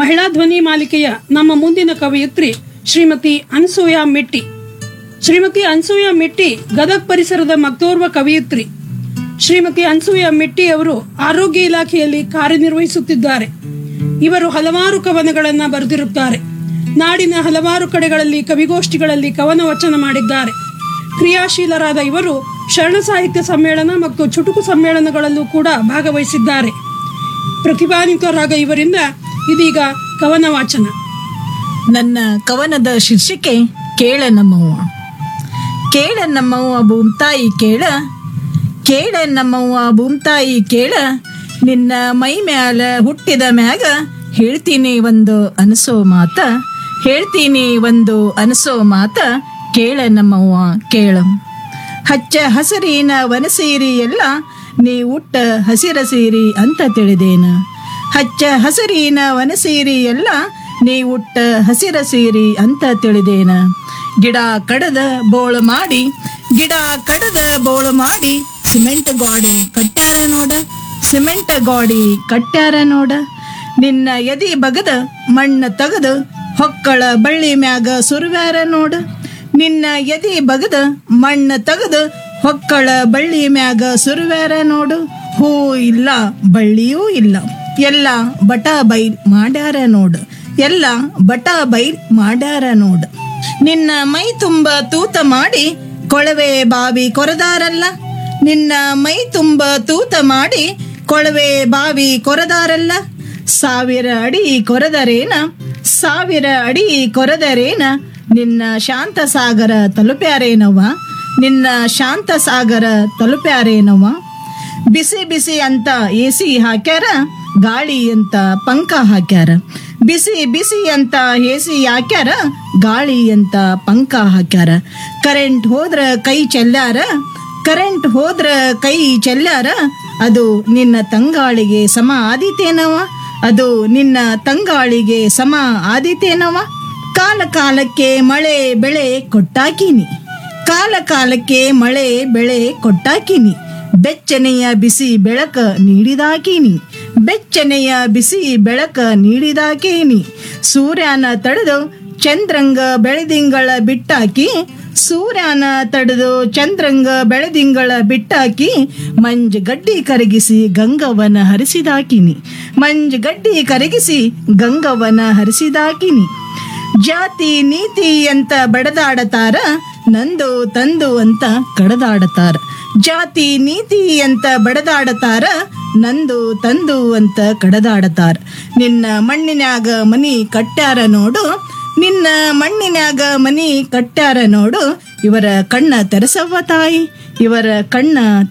ಮಹಿಳಾ ಧ್ವನಿ ಮಾಲಿಕೆಯ ನಮ್ಮ ಮುಂದಿನ ಕವಯಿತ್ರಿ ಶ್ರೀಮತಿ ಅನ್ಸೂಯ ಮೆಟ್ಟಿ ಶ್ರೀಮತಿ ಅನ್ಸೂಯ ಮೆಟ್ಟಿ ಗದಗ್ ಪರಿಸರದ ಮತ್ತೋರ್ವ ಕವಯಿತ್ರಿ ಶ್ರೀಮತಿ ಅನ್ಸೂಯ ಮೆಟ್ಟಿ ಅವರು ಆರೋಗ್ಯ ಇಲಾಖೆಯಲ್ಲಿ ಕಾರ್ಯನಿರ್ವಹಿಸುತ್ತಿದ್ದಾರೆ ಇವರು ಹಲವಾರು ಕವನಗಳನ್ನ ಬರೆದಿರುತ್ತಾರೆ ನಾಡಿನ ಹಲವಾರು ಕಡೆಗಳಲ್ಲಿ ಕವಿಗೋಷ್ಠಿಗಳಲ್ಲಿ ಕವನ ವಚನ ಮಾಡಿದ್ದಾರೆ ಕ್ರಿಯಾಶೀಲರಾದ ಇವರು ಶರಣ ಸಾಹಿತ್ಯ ಸಮ್ಮೇಳನ ಮತ್ತು ಚುಟುಕು ಸಮ್ಮೇಳನಗಳಲ್ಲೂ ಕೂಡ ಭಾಗವಹಿಸಿದ್ದಾರೆ ಪ್ರತಿಭಾನ್ವಿತರಾದ ಇವರಿಂದ ಇದೀಗ ಕವನ ವಾಚನ ನನ್ನ ಕವನದ ಶೀರ್ಷಿಕೆ ಕೇಳ ನಮ್ಮವ್ವ ಕೇಳ ನಮ್ಮವ್ವ ಭೂಮ್ತಾಯಿ ಕೇಳ ಕೇಳ ನಮ್ಮವ್ವ ಭೂಮ್ತಾಯಿ ಕೇಳ ನಿನ್ನ ಮೈ ಮ್ಯಾಲ ಹುಟ್ಟಿದ ಮ್ಯಾಗ ಹೇಳ್ತೀನಿ ಒಂದು ಅನಸೋ ಮಾತ ಹೇಳ್ತೀನಿ ಒಂದು ಅನಸೋ ಮಾತ ಕೇಳ ನಮ್ಮವ್ವ ಕೇಳ ಹಚ್ಚ ಹಸರಿನ ವನಸೀರಿ ಎಲ್ಲ ನೀ ಉಟ್ಟ ಹಸಿರ ಸೀರಿ ಅಂತ ತಿಳಿದೇನ ಹಚ್ಚ ಹಸರಿನ ವನಸೀರಿ ಎಲ್ಲ ನೀ ಉಟ್ಟ ಹಸಿರ ಸೀರಿ ಅಂತ ತಿಳಿದೇನ ಗಿಡ ಕಡದ ಬೋಳು ಮಾಡಿ ಗಿಡ ಕಡದ ಬೋಳು ಮಾಡಿ ಸಿಮೆಂಟ್ ಗಾಡಿ ಕಟ್ಟ್ಯಾರ ನೋಡ ಸಿಮೆಂಟ್ ಗಾಡಿ ಕಟ್ಟ್ಯಾರ ನೋಡ ನಿನ್ನ ಎದಿ ಬಗದ ಮಣ್ಣ ತಗದು ಹೊಕ್ಕಳ ಬಳ್ಳಿ ಮ್ಯಾಗ ಸುರುವ್ಯಾರ ನೋಡ ನಿನ್ನ ಎದಿ ಬಗದ ಮಣ್ಣ ತಗದು ಹೊಕ್ಕಳ ಬಳ್ಳಿ ಮ್ಯಾಗ ಸುರುವ್ಯಾರ ನೋಡು ಹೂ ಇಲ್ಲ ಬಳ್ಳಿಯೂ ಇಲ್ಲ ಎಲ್ಲ ಬಟ ಬೈಲ್ ಮಾಡ್ಯಾರ ನೋಡು ಎಲ್ಲ ಬಟ ಬೈಲ್ ಮಾಡ್ಯಾರ ನೋಡು ನಿನ್ನ ಮೈ ತುಂಬ ತೂತ ಮಾಡಿ ಕೊಳವೆ ಬಾವಿ ಕೊರದಾರಲ್ಲ ನಿನ್ನ ಮೈ ತುಂಬ ತೂತ ಮಾಡಿ ಕೊಳವೆ ಬಾವಿ ಕೊರದಾರಲ್ಲ ಸಾವಿರ ಅಡಿ ಕೊರದರೇನ ಸಾವಿರ ಅಡಿ ಕೊರದರೇನ ನಿನ್ನ ಶಾಂತ ಸಾಗರ ತಲುಪ್ಯಾರೇನವ್ವ ನಿನ್ನ ಶಾಂತ ಸಾಗರ ತಲುಪ್ಯಾರೇನವ್ವ ಬಿಸಿ ಬಿಸಿ ಅಂತ ಎ ಸಿ ಹಾಕ್ಯಾರ ಗಾಳಿ ಅಂತ ಪಂಕ ಹಾಕ್ಯಾರ ಬಿಸಿ ಬಿಸಿ ಅಂತ ಎ ಸಿ ಹಾಕ್ಯಾರ ಗಾಳಿ ಅಂತ ಪಂಕ ಹಾಕ್ಯಾರ ಕರೆಂಟ್ ಹೋದ್ರ ಕೈ ಚೆಲ್ಲಾರ ಕರೆಂಟ್ ಹೋದ್ರ ಕೈ ಚೆಲ್ಲಾರ ಅದು ನಿನ್ನ ತಂಗಾಳಿಗೆ ಸಮ ಆದೀತೇನವ ಅದು ನಿನ್ನ ತಂಗಾಳಿಗೆ ಸಮ ಆದೀತೇನವ ಕಾಲ ಕಾಲಕ್ಕೆ ಮಳೆ ಬೆಳೆ ಕೊಟ್ಟಾಕಿನಿ ಕಾಲ ಕಾಲಕ್ಕೆ ಮಳೆ ಬೆಳೆ ಕೊಟ್ಟಾಕಿನಿ ಬೆಚ್ಚನೆಯ ಬಿಸಿ ಬೆಳಕ ನೀಡಿದಾಕಿನಿ ಬೆಚ್ಚನೆಯ ಬಿಸಿ ಬೆಳಕ ನೀಡಿದಾಕೇನಿ ಸೂರ್ಯನ ತಡೆದು ಚಂದ್ರಂಗ ಬೆಳೆದಿಂಗಳ ಬಿಟ್ಟಾಕಿ ಸೂರ್ಯನ ತಡೆದು ಚಂದ್ರಂಗ ಬೆಳೆದಿಂಗಳ ಬಿಟ್ಟಾಕಿ ಮಂಜ್ ಗಡ್ಡಿ ಕರಗಿಸಿ ಗಂಗವನ ಹರಿಸಿದಾಕಿನಿ ಮಂಜ್ ಗಡ್ಡಿ ಕರಗಿಸಿ ಗಂಗವನ ಹರಿಸಿದಾಕಿನಿ ಜಾತಿ ನೀತಿ ಅಂತ ಬಡದಾಡತಾರ ನಂದು ತಂದು ಅಂತ ಕಡದಾಡತಾರ ಜಾತಿ ನೀತಿ ಅಂತ ಬಡದಾಡತಾರ ನಂದು ತಂದು ಅಂತ ಕಡದಾಡತಾರ ನಿನ್ನ ಮಣ್ಣಿನ್ಯಾಗ ಮನಿ ಕಟ್ಟ್ಯಾರ ನೋಡು ನಿನ್ನ ಮಣ್ಣಿನ್ಯಾಗ ಮನಿ ಕಟ್ಟ್ಯಾರ ನೋಡು ಇವರ ಕಣ್ಣ ತೆರಸವ್ವ ತಾಯಿ ಇವರ ಕಣ್ಣ